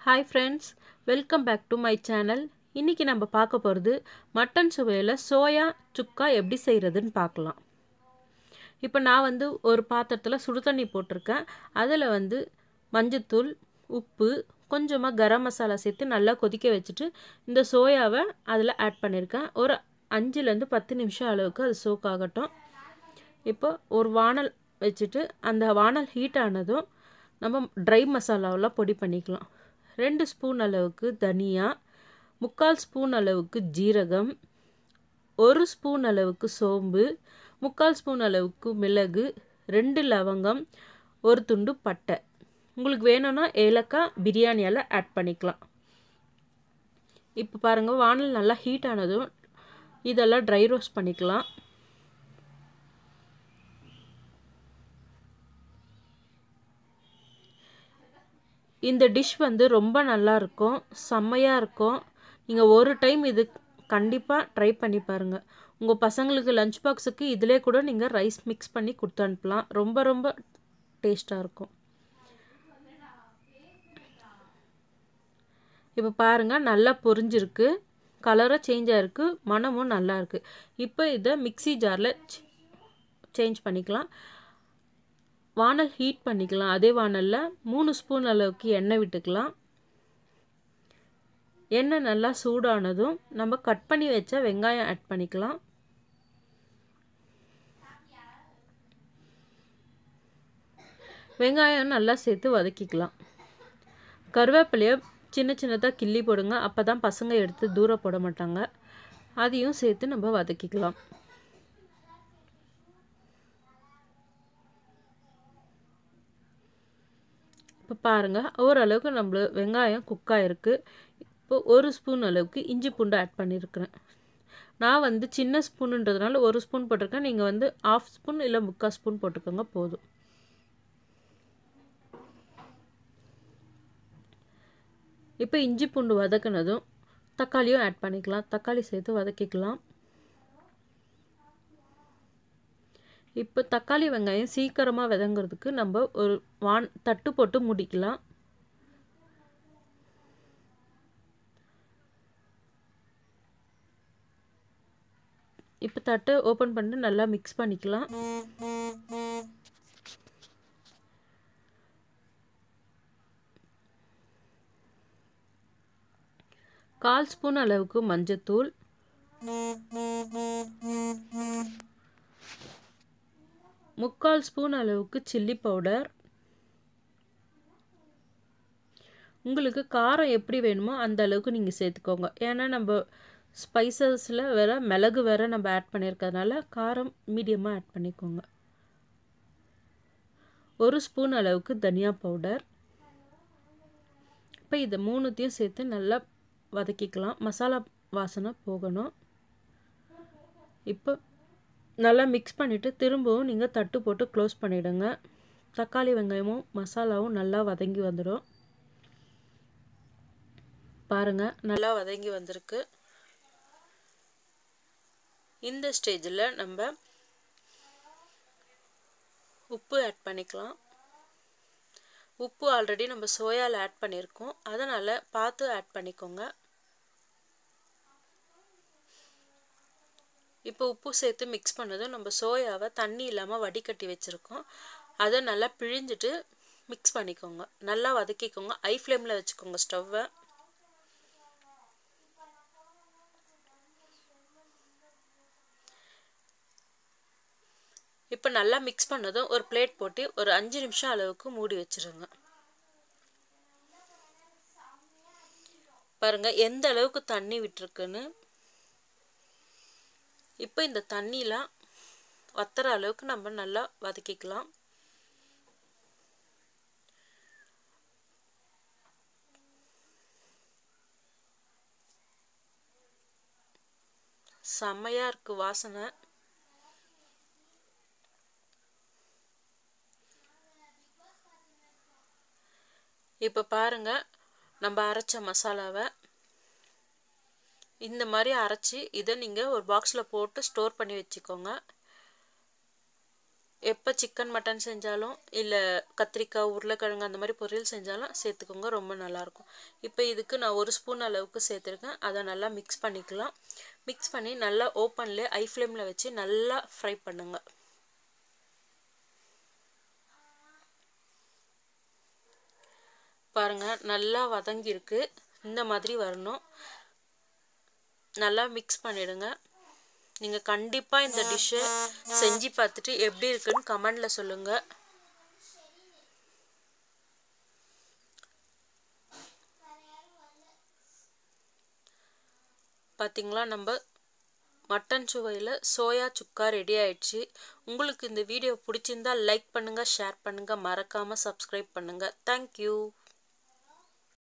hi friends welcome back to my channel இன்றைக்கி நம்ம பார்க்க போகிறது மட்டன் சுவையில் சோயா சுக்கா எப்படி செய்கிறதுன்னு பார்க்கலாம் இப்போ நான் வந்து ஒரு பாத்திரத்தில் சுடு தண்ணி போட்டிருக்கேன் அதில் வந்து மஞ்சத்தூள் உப்பு கொஞ்சமாக கரம் மசாலா சேர்த்து நல்லா கொதிக்க வச்சுட்டு இந்த சோயாவை அதில் ஆட் பண்ணியிருக்கேன் ஒரு அஞ்சுலேருந்து பத்து நிமிஷம் அளவுக்கு அது சோக் ஆகட்டும் இப்போ ஒரு வானல் வச்சுட்டு அந்த வானல் ஹீட் ஆனதும் நம்ம ட்ரை மசாலாவெல்லாம் பொடி பண்ணிக்கலாம் ரெண்டு ஸ்பூன் அளவுக்கு தனியா முக்கால் ஸ்பூன் அளவுக்கு ஜீரகம் ஒரு ஸ்பூன் அளவுக்கு சோம்பு முக்கால் ஸ்பூன் அளவுக்கு மிளகு ரெண்டு லவங்கம் ஒரு துண்டு பட்டை உங்களுக்கு வேணும்னா ஏலக்காய் பிரியாணியால் ஆட் பண்ணிக்கலாம் இப்போ பாருங்கள் வானல் நல்லா ஹீட் ஆனதும் இதெல்லாம் ட்ரை ரோஸ்ட் பண்ணிக்கலாம் இந்த டிஷ் வந்து ரொம்ப நல்லா இருக்கும் செம்மையாக இருக்கும் நீங்கள் ஒரு டைம் இது கண்டிப்பாக ட்ரை பண்ணி பாருங்கள் உங்கள் பசங்களுக்கு லஞ்ச் பாக்ஸுக்கு இதிலே கூட நீங்கள் ரைஸ் மிக்ஸ் பண்ணி கொடுத்து அனுப்பலாம் ரொம்ப ரொம்ப டேஸ்ட்டாக இருக்கும் இப்போ பாருங்கள் நல்லா பொரிஞ்சிருக்கு கலராக சேஞ்ச் ஆகிருக்கு மனமும் நல்லா இருக்குது இப்போ இதை மிக்சி ஜாரில் சேஞ்ச் பண்ணிக்கலாம் வானல் ஹீட் பண்ணிக்கலாம் அதே வானலில் மூணு ஸ்பூன் அளவுக்கு எண்ணெய் விட்டுக்கலாம் எண்ணெய் நல்லா சூடானதும் நம்ம கட் பண்ணி வச்ச வெங்காயம் ஆட் பண்ணிக்கலாம் வெங்காயம் நல்லா சேர்த்து வதக்கிக்கலாம் கருவேப்பிலையை சின்ன சின்னதாக கிள்ளி போடுங்க அப்போ தான் பசங்க எடுத்து தூர போட மாட்டாங்க அதையும் சேர்த்து நம்ம வதக்கிக்கலாம் இப்போ பாருங்கள் ஓரளவுக்கு நம்ம வெங்காயம் குக் ஆகிருக்கு இப்போ ஒரு ஸ்பூன் அளவுக்கு இஞ்சி பூண்டு ஆட் பண்ணியிருக்கிறேன் நான் வந்து சின்ன ஸ்பூனுன்றதுனால ஒரு ஸ்பூன் போட்டிருக்கேன் நீங்கள் வந்து ஆஃப் ஸ்பூன் இல்லை முக்கால் ஸ்பூன் போட்டுக்கோங்க போதும் இப்போ இஞ்சி பூண்டு வதக்கினதும் தக்காளியும் ஆட் பண்ணிக்கலாம் தக்காளி சேர்த்து வதக்கிக்கலாம் இப்போ தக்காளி வெங்காயம் சீக்கிரமாக விதங்கிறதுக்கு நம்ம ஒரு வான் தட்டு போட்டு முடிக்கலாம் இப்போ தட்டை ஓப்பன் பண்ணிட்டு நல்லா மிக்ஸ் பண்ணிக்கலாம் கால் ஸ்பூன் அளவுக்கு மஞ்சத்தூள் முக்கால் ஸ்பூன் அளவுக்கு சில்லி பவுடர் உங்களுக்கு காரம் எப்படி வேணுமோ அந்த அளவுக்கு நீங்கள் சேர்த்துக்கோங்க ஏன்னா நம்ம ஸ்பைசஸில் வேற மிளகு வேற நம்ம ஆட் பண்ணியிருக்கிறதுனால காரம் மீடியமாக ஆட் பண்ணிக்கோங்க ஒரு ஸ்பூன் அளவுக்கு தனியா பவுடர் இப்போ இதை மூணுத்தையும் சேர்த்து நல்லா வதக்கிக்கலாம் மசாலா வாசனை போகணும் இப்போ நல்லா மிக்ஸ் பண்ணிவிட்டு திரும்பவும் நீங்கள் தட்டு போட்டு க்ளோஸ் பண்ணிவிடுங்க தக்காளி வெங்காயமும் மசாலாவும் நல்லா வதங்கி வந்துடும் பாருங்கள் நல்லா வதங்கி வந்திருக்கு இந்த ஸ்டேஜில் நம்ம உப்பு ஆட் பண்ணிக்கலாம் உப்பு ஆல்ரெடி நம்ம சோயாவில் ஆட் பண்ணியிருக்கோம் அதனால் பார்த்து ஆட் பண்ணிக்கோங்க இப்போ உப்பு சேர்த்து மிக்ஸ் பண்ணதும் நம்ம சோயாவை தண்ணி இல்லாமல் வடிகட்டி வச்சுருக்கோம் அதை நல்லா பிழிஞ்சிட்டு மிக்ஸ் பண்ணிக்கோங்க நல்லா வதக்கிக்கோங்க ஐ ஃப்ளேமில் வச்சுக்கோங்க ஸ்டவ்வை இப்போ நல்லா மிக்ஸ் பண்ணதும் ஒரு பிளேட் போட்டு ஒரு அஞ்சு நிமிஷம் அளவுக்கு மூடி வச்சுருங்க பாருங்க எந்த அளவுக்கு தண்ணி விட்டுருக்குன்னு இப்போ இந்த தண்ணிலாம் வத்துற அளவுக்கு நம்ம நல்லா வதக்கிக்கலாம் செம்மையாக இருக்குது வாசனை இப்போ பாருங்கள் நம்ம அரைச்ச மசாலாவை இந்த மாதிரி அரைச்சி இதை நீங்கள் ஒரு பாக்ஸில் போட்டு ஸ்டோர் பண்ணி வச்சுக்கோங்க எப்போ சிக்கன் மட்டன் செஞ்சாலும் இல்லை கத்திரிக்காய் உருளைக்கிழங்கு அந்த மாதிரி பொரியல் செஞ்சாலும் சேர்த்துக்கோங்க ரொம்ப நல்லாயிருக்கும் இப்போ இதுக்கு நான் ஒரு ஸ்பூன் அளவுக்கு சேர்த்துருக்கேன் அதை நல்லா மிக்ஸ் பண்ணிக்கலாம் மிக்ஸ் பண்ணி நல்லா ஓப்பன்லேயே ஐ ஃப்ளேமில் வச்சு நல்லா ஃப்ரை பண்ணுங்கள் பாருங்கள் நல்லா வதங்கியிருக்கு இந்த மாதிரி வரணும் நல்லா மிக்ஸ் பண்ணிவிடுங்க நீங்கள் கண்டிப்பாக இந்த டிஷ்ஷை செஞ்சு பார்த்துட்டு எப்படி இருக்குன்னு கமெண்டில் சொல்லுங்கள் பார்த்தீங்களா நம்ம மட்டன் சுவையில் சோயா சுக்கா ரெடி ஆயிடுச்சு உங்களுக்கு இந்த வீடியோ பிடிச்சிருந்தா லைக் பண்ணுங்கள் ஷேர் பண்ணுங்கள் மறக்காமல் சப்ஸ்கிரைப் பண்ணுங்கள் தேங்க்யூ